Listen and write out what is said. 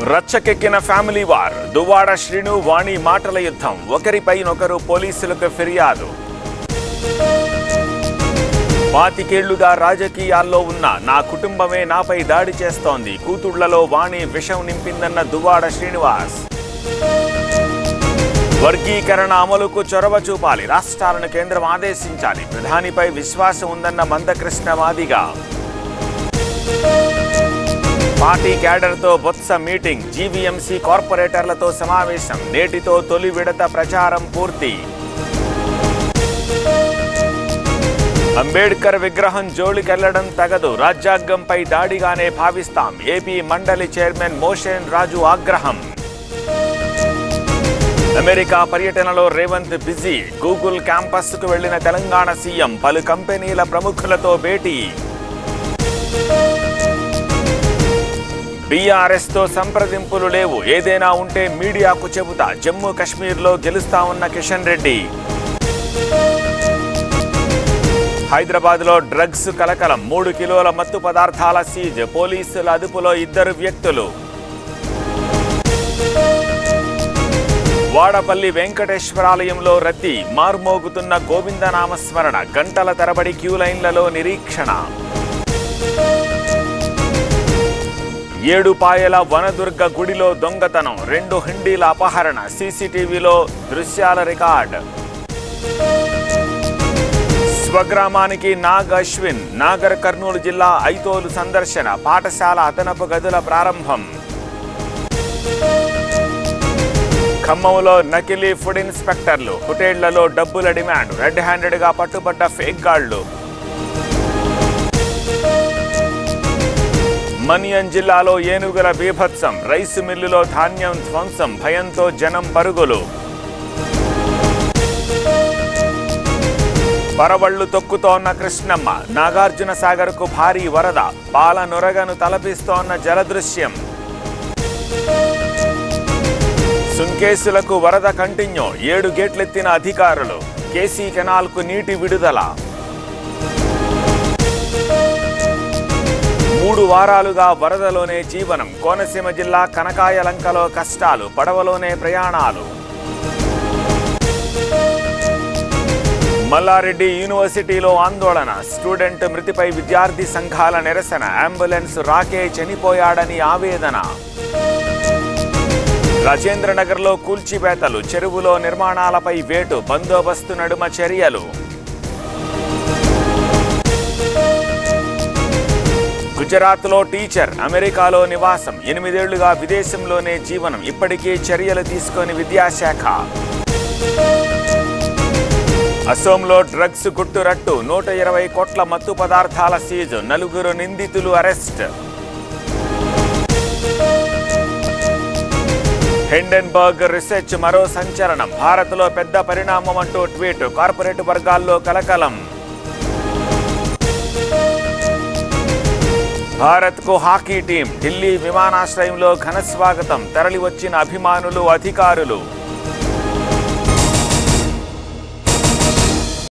రచ్చకెక్కిన family war Duvvada Srinu Vani మాటల యుద్ధం ఒకరిపైనొకరు పోలీసులకు ఫిర్యాదు పాతికేళ్లుగా రాజకీయాల్లో ఉన్న నా కుటుంబమే నాపై దాడి చేస్తోంది కూతుళ్లలో వాణి విషం నింపిందన్న దువ్వాడ శ్రీనివాస్ వర్గీకరణ అమలుకు చొరవ చూపాలి రాష్ట్రాలను కేంద్రం ఆదేశించాలి ప్రధానిపై విశ్వాసం ఉందన్న మందకృష్ణ మాదిగా పార్టీ క్యాడర్తో బొత్స మీటింగ్ జీవీఎంసీ కార్పొరేటర్లతో సమావేశం నేటితో తొలి విడత ప్రచారం పూర్తి అంబేడ్కర్ విగ్రహం జోలికెళ్లడం తగదు రాజ్యాంగంపై దాడిగానే భావిస్తాం ఏపీ మండలి చైర్మన్ మోషేన్ రాజు ఆగ్రహం అమెరికా పర్యటనలో రేవంత్ బిజీ గూగుల్ క్యాంపస్ కు వెళ్లిన తెలంగాణ సీఎం పలు కంపెనీల ప్రముఖులతో భేటీ బీఆర్ఎస్ తో సంప్రదింపులు లేవు ఏదైనా ఉంటే మీడియాకు చెబుతా జమ్మూ కశ్మీర్లో గెలుస్తామన్న కిషన్ రెడ్డి హైదరాబాద్ లో డ్రగ్స్ కలకలం మూడు కిలోల మత్తు పదార్థాల సీజ్ పోలీసుల అదుపులో ఇద్దరు వ్యక్తులు వాడపల్లి వెంకటేశ్వరాలయంలో రద్దీ మార్మోగుతున్న గోవిందనామస్మరణ గంటల తరబడి క్యూ లైన్లలో నిరీక్షణ ఏడుపాయల వనదుర్గ గుడిలో దొంగతనం రెండు హండీల అపహరణ సీసీటీవీలో దృశ్యాల రికార్డ్ స్వగ్రామానికి నాగ్ అశ్విన్ నాగర్ కర్నూలు జిల్లా ఐతోలు సందర్శన పాఠశాల అదనపు గదుల ప్రారంభం ఖమ్మంలో నకిలీ ఫుడ్ ఇన్స్పెక్టర్లు హోటళ్లలో డబ్బుల డిమాండ్ రెడ్ హ్యాండెడ్ గా పట్టుబడ్డ ఫేక్ గాళ్లు మనియన్ జిల్లాలో ఏనుగుల బీభత్సం రైసు మిల్లులో ధాన్యం ధ్వంసం భయంతో జనం పరుగులు పరవళ్లు తొక్కుతోన్న కృష్ణమ్మ నాగార్జున సాగర్కు భారీ వరద పాల నొరగను తలపిస్తోన్న జలదృశ్యం సుంకేసులకు వరద కంటిన్యూ ఏడు గేట్లెత్తిన అధికారులు కేసీ కెనాల్కు నీటి విడుదల మూడు వారాలుగా వరదలోనే జీవనం కోనసీమ జిల్లా కనకాయలంకలో కష్టాలు పడవలోనే ప్రయాణాలు మల్లారెడ్డి యూనివర్సిటీలో ఆందోళన స్టూడెంట్ మృతిపై విద్యార్థి సంఘాల నిరసన అంబులెన్స్ రాకే చనిపోయాడని ఆవేదన రాజేంద్రనగర్లో కూల్చివేతలు చెరువులో నిర్మాణాలపై వేటు బందోబస్తు నడుమ చర్యలు గుజరాత్లో టీచర్ అమెరికాలో నివాసం ఎనిమిదేళ్లుగా విదేశంలోనే జీవనం ఇప్పటికే చర్యలు తీసుకొని విద్యాశాఖ అసోంలో డ్రగ్స్ గుట్టురట్టు నూట ఇరవై కోట్ల మత్తు పదార్థాల సీజు నలుగురు నిందితులు అరెస్ట్ హిండెన్బర్గ్ రీసెర్చ్ మరో సంచలనం భారత్లో పెద్ద పరిణామం అంటూ ట్వీట్ కార్పొరేట్ వర్గాల్లో కలకలం భారత్కు హాకీ టీం ఢిల్లీ విమానాశ్రయంలో ఘన స్వాగతం తరలివచ్చిన అభిమానులు అధికారులు